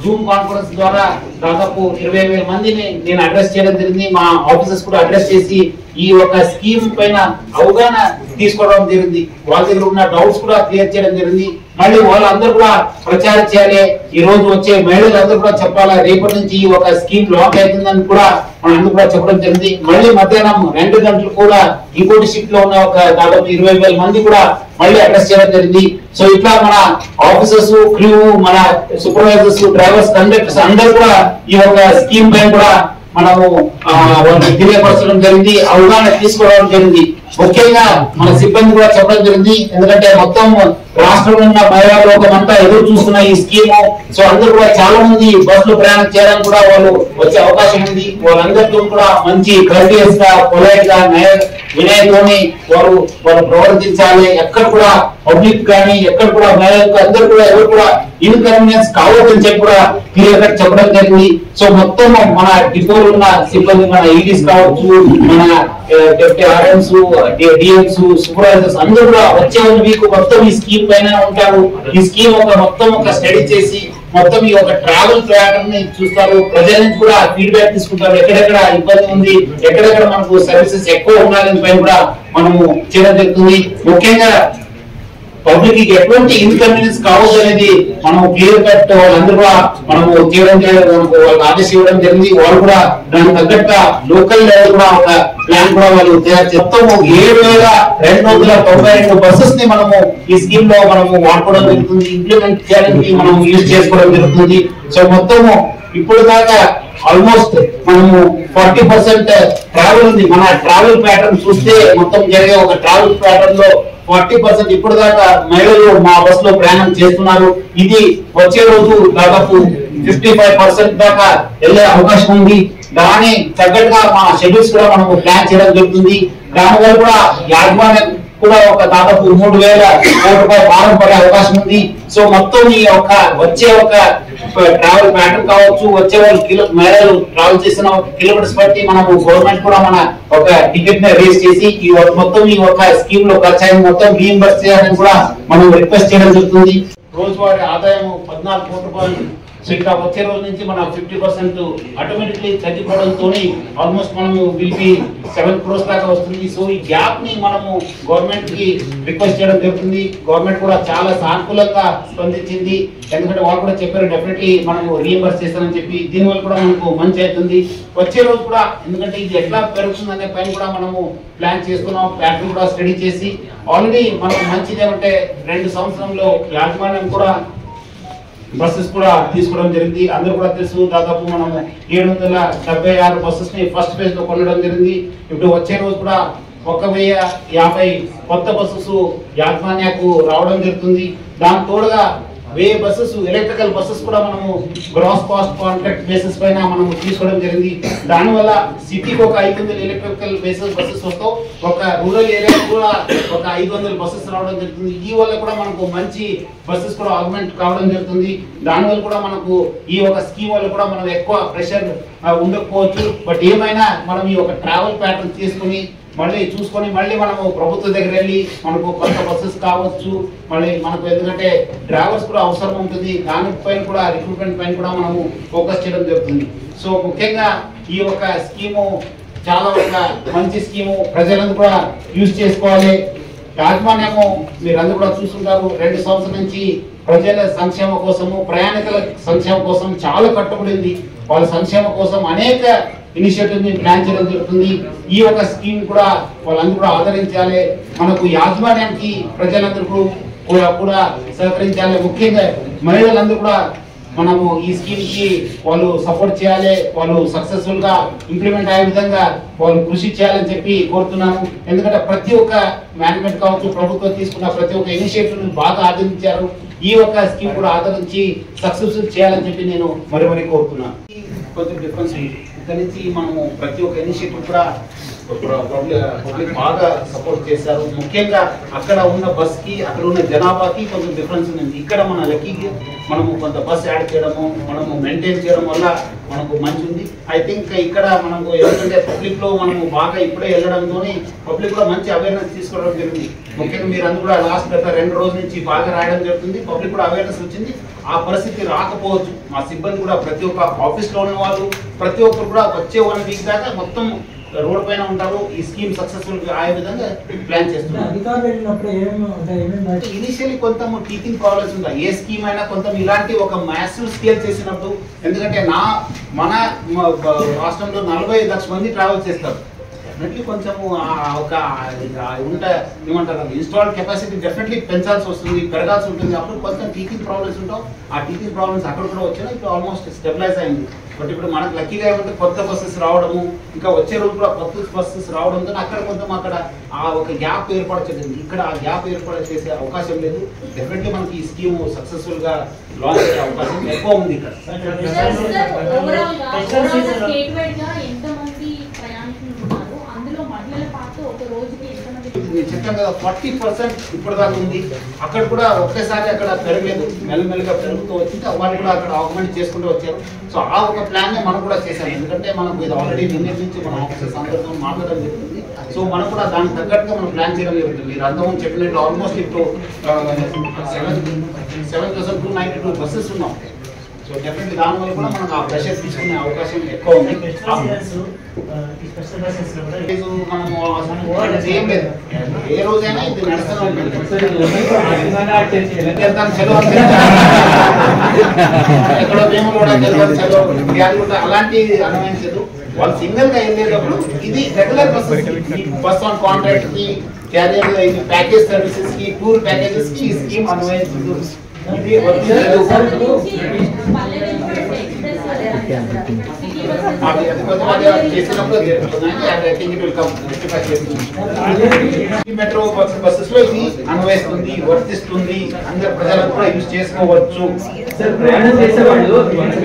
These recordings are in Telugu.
జూమ్ కాన్ఫరెన్స్ ద్వారా దాదాపు ఇరవై వేల మందిని నేను అడ్రస్ చేయడం జరిగింది మా ఆఫీసర్స్ కూడా అడ్రస్ చేసి ఈ ఒక స్కీమ్ పైన అవగాహన తీసుకోవడం జరిగింది వాళ్ళ దగ్గర ఉన్న డౌట్స్ కూడా క్లియర్ చేయడం జరిగింది మళ్ళీ వాళ్ళందరూ కూడా ప్రచారం చేయాలి ఈ రోజు వచ్చే మహిళలందరూ కూడా చెప్పాలా రేపటి నుంచి ఈ ఒక స్కీమ్ లాక్ అవుతుందని కూడా మనం అందరూ కూడా చెప్పడం జరిగింది మళ్ళీ మధ్యాహ్నం రెండు గంటలు కూడా ఇంకోటి షిఫ్ట్ లో ఉన్న ఒక దాదాపు ఇరవై వేల మంది కూడా మళ్ళీ అడ్రస్ చేయడం జరిగింది సో ఇట్లా మన ఆఫీసర్స్ క్రూ మన సూపర్వైజర్స్ డ్రైవర్స్ కండక్టర్స్ అందరూ కూడా ఈ యొక్క స్కీమ్ పైన కూడా మనము ఆ, వాళ్ళకి తెలియపరచడం జరిగింది అవగాహన తీసుకోవడం జరిగింది ముఖ్యంగా మన సిబ్బంది కూడా చెప్పడం జరిగింది ఎందుకంటే మొత్తం రాష్ట్రంలో ఉన్న మహిళా లోకం అంతా ఎదురు చూస్తున్న ఈ స్కీము సో అందరూ కూడా చాలా మంది బస్సులో ప్రయాణం చేయడానికి కూడా వాళ్ళు వచ్చే అవకాశం ఉంది వాళ్ళందరితో కూడా మంచి కర్టియస్ గా పొలైట్ గా నయ- వినయంతోని వారు వారు ప్రవర్తించాలి ఎక్కడ కూడా పబ్లిక్ కానీ ఎక్కడ కూడా మహిళలకు అందరూ కూడా ఎవరు కూడా ఇన్కన్వీనియన్స్ కావద్దని చెప్పి కూడా క్లియర్ గా చెప్పడం జరిగింది సో మొత్తం మన డిపోలో ఉన్న సిబ్బంది మన ఈడీస్ కావచ్చు మన డెప్యూటీ ఆర్ఎంస్ డిఎంస్ సూపర్వైజర్స్ అందరూ కూడా వచ్చే వీక్ మొత్తం ఈ స్కీమ్ పైన ఉంటారు ఈ స్కీమ్ ఒక మొత్తం ఒక స్టడీ చేసి మొత్తం ఈ ఒక ట్రావెల్ ప్యాటర్న్ ని చూస్తారు ప్రజల నుంచి కూడా ఫీడ్బ్యాక్ తీసుకుంటారు ఎక్కడెక్కడ ఇబ్బంది ఉంది ఎక్కడెక్కడ మనకు సర్వీసెస్ ఎక్కువ ఉండాలని పైన కూడా మనము చేయడం జరుగుతుంది ముఖ్యంగా పబ్లిక్ కి ఎటువంటి ఇన్కన్వీనియన్స్ కావద్దు అనేది మనం క్లియర్ కట్ వాళ్ళందరూ కూడా మనము చేయడం జరిగింది మనకు వాళ్ళకి ఆదేశం ఇవ్వడం జరిగింది వాళ్ళు కూడా దానికి తగ్గట్టుగా లోకల్ లెవెల్ కూడా ఒక ప్లాన్ కూడా వాళ్ళు తయారు చేస్తారు. మొత్తం ఏడు వేల రెండు వందల తొంభై రెండు బస్సెస్ ని మనము ఈ స్కీమ్ లో మనము వాడుకోవడం జరుగుతుంది ఇంప్లిమెంట్ చేయడానికి మనం యూజ్ చేసుకోవడం జరుగుతుంది సో మొత్తము ఇప్పుడు దాకా ఆల్మోస్ట్ మనము ఫార్టీ పర్సెంట్ ట్రావెల్ ఉంది మన ట్రావెల్ ప్యాటర్న్ చూస్తే మొత్తం జరిగే ఒక ట్రావెల్ ప్యాటర్న్ లో ఫార్టీ పర్సెంట్ ఇప్పుడు దాకా మహిళలు మా బస్ లో ప్రయాణం చేస్తున్నారు ఇది వచ్చే రోజు దాదాపు ఫిఫ్టీ ఫైవ్ పర్సెంట్ దాకా వెళ్ళే అవకాశం ఉంది దాని తగ్గట్టుగా మా షెడ్యూల్స్ కూడా మనము ప్లాన్ చేయడం జరుగుతుంది దానివల్ల కూడా యాజమాన్యం కూడా ఒక దాదాపు మూడు వేల కోట్ల రూపాయల భారం పడే అవకాశం ఉంది సో మొత్తం ఈ యొక్క వచ్చే ఒక ట్రావెల్ ప్యాటర్న్ కావచ్చు వచ్చే వాళ్ళు కిలో మేరలు ట్రావెల్ చేసిన కిలోమీటర్స్ బట్టి మనము గవర్నమెంట్ కూడా మన ఒక టికెట్ ని రేస్ చేసి ఈ ఒక- మొత్తం ఈ ఒక స్కీమ్ లో ఖర్చు అయిన మొత్తం రీఇంబర్స్ చేయాలని కూడా మనం రిక్వెస్ట్ చేయడం జరుగుతుంది రోజువారీ ఆదాయం పద్నాలుగు కోట్ల రూపాయలు సో ఇంకా వచ్చే రోజు నుంచి మన ఫిఫ్టీ పర్సెంట్ ఆటోమేటిక్లీ తగ్గిపోవడంతో ఆల్మోస్ట్ మనము విల్ బి సెవెన్ క్రోర్స్ దాకా వస్తుంది సో ఈ గ్యాప్ ని మనము గవర్నమెంట్ కి రిక్వెస్ట్ చేయడం జరుగుతుంది గవర్నమెంట్ కూడా చాలా సానుకూలంగా స్పందించింది ఎందుకంటే వాళ్ళు కూడా చెప్పారు డెఫినెట్లీ మనము రీఎంబర్స్ చేస్తానని చెప్పి దీనివల్ల కూడా మనకు మంచి అవుతుంది వచ్చే రోజు కూడా ఎందుకంటే ఇది ఎట్లా పెరుగుతుంది అనే పైన కూడా మనము ప్లాన్ చేసుకున్నాం ప్లాన్ కూడా స్టడీ చేసి ఆల్రెడీ మనకు మంచిది ఏమంటే రెండు సంవత్సరంలో యాజమాన్యం కూడా బస్సెస్ కూడా తీసుకోవడం జరిగింది అందరూ కూడా తెలుసు దాదాపు మనము ఏడు వందల డెబ్బై ఆరు బస్సెస్ ని ఫస్ట్ ఫేజ్ లో కొనడం జరిగింది ఇప్పుడు వచ్చే రోజు కూడా ఒక వెయ్యి యాభై కొత్త బస్సెస్ యాజమాన్యకు రావడం జరుగుతుంది దాని తోడుగా వెయ్యి బస్సెస్ ఎలక్ట్రికల్ బస్సెస్ కూడా మనము గ్రాస్ కాస్ట్ కాంట్రాక్ట్ బేసిస్ పైన మనము తీసుకోవడం జరిగింది దానివల్ల సిటీకి ఒక ఐదు వందల ఎలక్ట్రికల్ బేసిస్ బస్సెస్ వస్తావు ఒక రూరల్ ఏరియా కూడా ఒక ఐదు వందల బస్సెస్ రావడం జరుగుతుంది ఈ వల్ల కూడా మనకు మంచి బస్సెస్ కూడా ఆగ్మెంట్ కావడం జరుగుతుంది దానివల్ల కూడా మనకు ఈ ఒక స్కీమ్ వల్ల కూడా మనం ఎక్కువ ప్రెషర్ ఉండకపోవచ్చు బట్ ఏమైనా మనం ఈ ఒక ట్రావెల్ ప్యాటర్న్ తీసుకుని మళ్ళీ చూసుకొని మళ్ళీ మనము ప్రభుత్వం దగ్గర వెళ్ళి మనకు కొత్త బస్సెస్ కావచ్చు మళ్ళీ మనకు ఎందుకంటే డ్రైవర్స్ కూడా అవసరం ఉంటుంది దానిపైన కూడా రిక్రూట్మెంట్ పైన కూడా మనము ఫోకస్ చేయడం జరుగుతుంది సో ముఖ్యంగా ఈ ఒక స్కీము చాలా ఒక మంచి స్కీము ప్రజలందరూ కూడా యూజ్ చేసుకోవాలి యాజమాన్యము మీరందరూ కూడా చూస్తుంటారు రెండు సంవత్సరాల నుంచి ప్రజల సంక్షేమ కోసము ప్రయాణికుల సంక్షేమ కోసం చాలా కట్టుబడింది వాళ్ళ సంక్షేమ కోసం అనేక ఇనిషియేటివ్ ని ప్లాన్ చేయడం జరుగుతుంది ఈ ఒక స్కీమ్ కూడా వాళ్ళందరూ కూడా ఆదరించాలి మనకు యాజమాన్యానికి ప్రజలందరూ కూడా కూడా సహకరించాలి ముఖ్యంగా మహిళలందరూ కూడా మనము ఈ స్కీమ్ కి వాళ్ళు సపోర్ట్ చేయాలి వాళ్ళు సక్సెస్ఫుల్ గా ఇంప్లిమెంట్ అయ్యే విధంగా వాళ్ళు కృషి చేయాలని చెప్పి కోరుతున్నాను ఎందుకంటే ప్రతి ఒక్క మేనేజ్మెంట్ కావచ్చు ప్రభుత్వం తీసుకున్న ప్రతి ఒక్క ఇనిషియేటివ్ బాగా ఆదరించారు ఈ ఒక్క స్కీమ్ కూడా ఆదరించి సక్సెస్ఫుల్ చేయాలని చెప్పి నేను మరి మరి కోరుతున్నాను కొంచెం డిఫరెన్స్ ఉంది ఇక్కడ నుంచి మనము ప్రతి ఒక్క ఇనిషియేటివ్ కూడా పబ్లిక్ బాగా సపోర్ట్ చేశారు ముఖ్యంగా అక్కడ ఉన్న బస్ కి అక్కడ ఉన్న జనాభాకి కొంచెం డిఫరెన్స్ ఉంది ఇక్కడ మన లక్కీకి మనము కొంత బస్ యాడ్ చేయడము మనము మెయింటైన్ చేయడం వల్ల మనకు మంచి ఉంది ఐ థింక్ ఇక్కడ మనకు ఎందుకంటే పబ్లిక్ లో మనము బాగా ఇప్పుడే వెళ్ళడంతో పబ్లిక్ లో మంచి అవేర్నెస్ తీసుకోవడం జరిగింది ముఖ్యంగా మీరు అందరూ కూడా లాస్ట్ గత రెండు రోజుల నుంచి బాగా రాయడం జరుగుతుంది పబ్లిక్ కూడా అవేర్నెస్ వచ్చింది ఆ పరిస్థితి రాకపోవచ్చు మా సిబ్బంది కూడా ప్రతి ఒక్క ఆఫీస్ లో ఉన్న వాళ్ళు ప్రతి ఒక్కరు కూడా వచ్చే వన్ వీక్ దాకా మొత్తం రోడ్ పైన ఉంటారు ఈ స్కీమ్ సక్సెస్ఫుల్ అయ్యే విధంగా ప్లాన్ చేస్తున్నారు అధికారులు వెళ్ళినప్పుడు ఏమేమి అంటే ఏమేమి బయట ఇనిషియల్లీ కొంత టీచింగ్ ప్రాబ్లమ్స్ ఉంటాయి ఏ స్కీమ్ అయినా కొంత ఇలాంటి ఒక మ్యాసివ్ స్కేల్ చేసినప్పుడు ఎందుకంటే నా మన మ- బ- రాష్ట్రంలో నలభై లక్షల మంది ట్రావెల్ చేస్తారు డెఫినెట్లీ కొంచెము ఆ ఒక ఆ ఉంట ఏమంటారు ఇన్స్టాల్ కెపాసిటీ డెఫినెట్లీ పెంచాల్సి వస్తుంది పెరగాల్సి ఉంటుంది అప్పుడు కొంచెం టీచింగ్ ప్రాబ్లమ్స్ ఉంటాం ఆ టీచింగ్ ప్రాబ్లమ్స్ అక్కడ కూడా వచ్చినా ఇప్పుడు ఆల్మోస్ట్ స్టెబిలైజ్ అయింది బట్ ఇప్పుడు మనకు లక్కీగా ఏమంటే కొత్త బస్సెస్ రావడము ఇంకా వచ్చే రోజు కూడా కొత్త బస్సెస్ రావడంతో అక్కడ కొంచెం అక్కడ ఆ ఒక గ్యాప్ ఏర్పడలేదు ఇక్కడ ఆ గ్యాప్ ఏర్పాటు చేసే అవకాశం లేదు డెఫినెట్లీ మనకి ఈ స్కీమ్ సక్సెస్ఫుల్ గా లాంచ్ అయ్యే అవకాశం ఎక్కువ ఉంది ఇక్కడ సార్, సార్, ఓవరాల్ గా ఓవరాల్ గా స్టేట్ వైడ్ గా ఎంతమంది ప్రయాణికులు ఉన్నారు అందులో మహిళల పాత్ర ఒక రోజుకి ఎంతమంది నేను చెప్పాను కదా ఫార్టీ పర్సెంట్ ఇప్పటిదాకా ఉంది అక్కడ కూడా ఒకేసారి అక్కడ పెరగలేదు మెల్లమెల్లగా పెరుగుతూ వచ్చింది వాళ్ళు కూడా అక్కడ ఆగ్మెంట్ చేసుకుంటూ వచ్చారు సో ఆ ఒక ప్లాన్ మనం కూడా చేశాం ఎందుకంటే మనం ఇది ఆల్రెడీ నిన్నటి నుంచి మన ఆఫీసర్స్ అందరితో మాట్లాడడం జరుగుతుంది సో మనం కూడా దానికి తగ్గట్టుగా మనం ప్లాన్ చేయడం జరుగుతుంది మీరు అంతకు చెప్పినట్లు ఆల్మోస్ట్ ఇప్పుడు seven seven thousand two ninety two buses ఉన్నాం సో డెఫినెట్లీ దానివల్ల కూడా మనకు ఆ ప్రెషర్ తీసుకునే అవకాశం ఎక్కువ ఉంది ఇది మనము అసలు ఏం లేదు ఏ రోజైనా ఇది నడుస్తూనే ఉంటుంది వెళ్తాను సెలవు అంటే ఎక్కడో మేము కూడా తెలియదు సెలవు వ్యాధులు అలాంటి అనుభవించదు వాళ్ళు సింగిల్ గా వెళ్ళేటప్పుడు ఇది regular bus bus on contract కి క్యారియర్ ఇది ప్యాకేజ్ సర్వీసెస్ కి టూర్ ప్యాకేజెస్ కి ఈ స్కీమ్ అన్వయించదు ఇది వర్తించదు. పల్లె వెలుగులు ఎక్స్ప్రెస్ సిటీ బస్సెస్ అది అది కొంచెం అది చేసినప్పుడు అది జరుగుతుందండి అది I think it will come rectify చేస్తుంది. ఈ మెట్రో బస్ బస్సెస్ లో ఇది అన్వయిస్తుంది వర్తిస్తుంది అందరు ప్రజలకు కూడా యూజ్ చేసుకోవచ్చు సార్ ప్రయాణం చేసేవాళ్ళు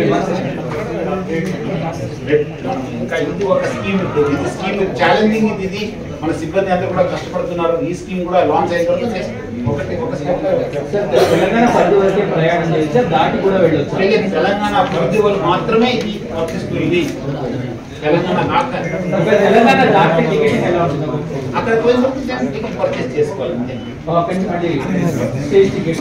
ఇంకా ఇది ఒక స్కీమ్ ఇది స్కీమ్ ఛాలెంజింగ్ ఇది ఇది మన సిబ్బంది అందరూ కూడా కష్టపడుతున్నారు ఈ స్కీమ్ కూడా లాంచ్ అయిన తర్వాత next ఒకటి ఒక స్టెప్ సార్ తెలంగాణ పరిధి వరకే ప్రయాణం చేస్తే దాటి కూడా వెళ్ళొచ్చు అలాగే తెలంగాణ పరిధి వాళ్ళు మాత్రమే ఇది వర్తిస్తుంది తెలంగాణ కాక ఒక తెలంగాణ దాటి టికెట్ ఎలా ఉంటుంది అక్కడ పోయినప్పుడు టికెట్ పర్చేస్ చేసుకోవాలి అంతే అక్కడి నుంచి మళ్ళీ స్టేజ్ టికెట్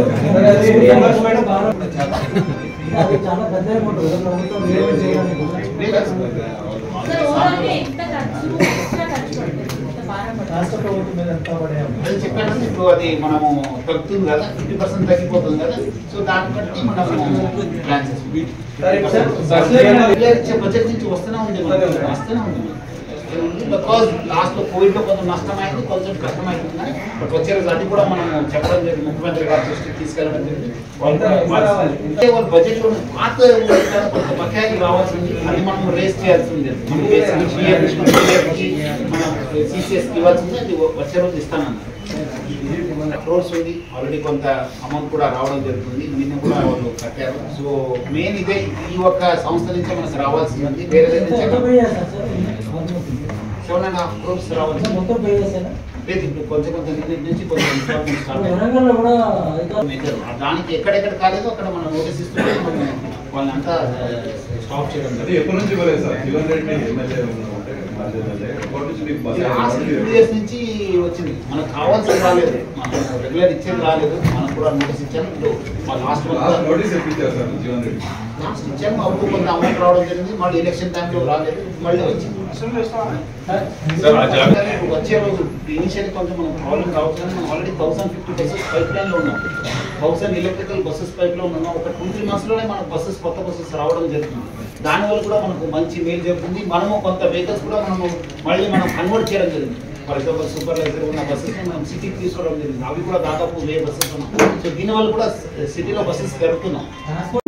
అది చాలా పెద్ద అమౌంట్ కదా ప్రభుత్వం రిలీజ్ చేయడానికి సార్ ఓవరాల్ గా ఎంత ఖర్చు ఎక్స్ట్రా ఖర్చు పడుతుంది ఎంత భారం రాష్ట్ర పడుతుంది ప్రభుత్వం మీద ఎంత పడే అది చెప్పాను కదా, ఇప్పుడు అది మనము తగ్గుతుంది కదా ఫిఫ్టీ పర్సెంట్ తగ్గిపోతుంది కదా సో దాన్ని బట్టి మనము ప్లాన్ సార్, బస్సులో ఏమైనా చేసుకుంటాం బడ్జెట్ నుంచి వస్తూనే ఉంది మనకి, వస్తూనే ఉంది బికాజ్ లాస్ట్ లో కోవిడ్ లో కొంచెం నష్టమైంది కొంచెం కష్టమైంది కానీ బట్ వచ్చే రోజు అది కూడా మనం చెప్పడం జరిగింది ముఖ్యమంత్రి గారి దృష్టికి తీసుకెళ్ళడం జరిగింది వాళ్ళు కూడా ఎంత రావాలి? అంటే వాళ్ళ బడ్జెట్ లో పాత కొంత బకాయిలు రావాల్సింది అది మనం రేస్ చేయాల్సి ఉంది మనం బేసిక్ పిఎఫ్ కి మనం సిసిఎస్ కి ఇవ్వాల్సింది అది వచ్చే రోజు ఇస్తానన్నారు క్రోర్స్ ఉంది ఆల్రెడీ కొంత అమౌంట్ కూడా రావడం జరుగుతుంది నిన్న కూడా వాళ్ళు కట్టారు సో మెయిన్ ఇదే ఈ ఒక్క సంస్థ నుంచి మనకు రావాల్సింది ఉంది వేరే దగ్గర ఎంత ఎంత నుంచి పే చేస్తారు sir seven and half crores రావాల్సింది మొత్తం పే చేశారా లేదు ఇప్పుడు కొంచెం కొంచెం నిన్నటి నుంచి కొంచెం ఇన్స్టాల్మెంట్ స్టార్ట్ అయింది. వరంగల్లో కూడా అధికారులు మేజర్. దానికి ఎక్కడెక్కడ కాలేదో అక్కడ మనం నోటీస్ ఇస్తుంటే మనం వాళ్ళంతా స్టాప్ చేయడం అది జరిగింది. ఎప్పటి నుంచి ఇవ్వలేదు సార్ జీవన్ రెడ్డి ఎమ్మెల్యే ఉన్నామంటే మాజీ ఎమ్మెల్యే ఎప్పటి నుంచి మీకు బస్ లాస్ట్ టూ ఇయర్స్ నుంచి వచ్చింది మనకు కావాల్సింది రాలేదు మనం రెగ్యులర్ ఇచ్చేది రాలేదు మనం కూడా నోటీస్ ఇచ్చాము ఇప్పుడు మా లాస్ట్ లాస్ట్ నోటీస్ ఇప్పించారు సార్ జీవన్ రెడ్డి లాస్ట్ ఇచ్చాము అప్పుడు కొంత అమౌంట్ రావడం జరిగింది మళ్ళీ ఎలక్షన్ టైంలో రాలేదు మళ్ళీ వచ్చింది సార్, ఆ జాబ్- ఇప్పుడు వచ్చే రోజు ఇనిషియల్ కొంచెం మనం ప్రాబ్లం కావచ్చు కానీ మనం already thousand fifty buses pipeline లో ఉన్నాం థౌసండ్ ఎలక్ట్రికల్ బస్సెస్ పైప్ లో ఉన్నాం ఒక టూ త్రీ మంత్స్ లోనే మనకు బస్సెస్ కొత్త బస్సెస్ రావడం జరుగుతుంది దానివల్ల కూడా మనకు మంచి మేలు జరుగుతుంది మనము కొంత వెహికల్స్ కూడా మనము మళ్ళీ మనం కన్వర్ట్ చేయడం జరిగింది ఫర్ ఎగ్జాంపుల్ సూపర్వైజర్ ఉన్న బస్సెస్ మనం సిటీకి తీసుకోవడం జరిగింది అవి కూడా దాదాపు వే బస్సెస్ ఉన్నాం సో దీనివల్ల కూడా సిటీలో బస్సెస్ పెరుగుతున్నాం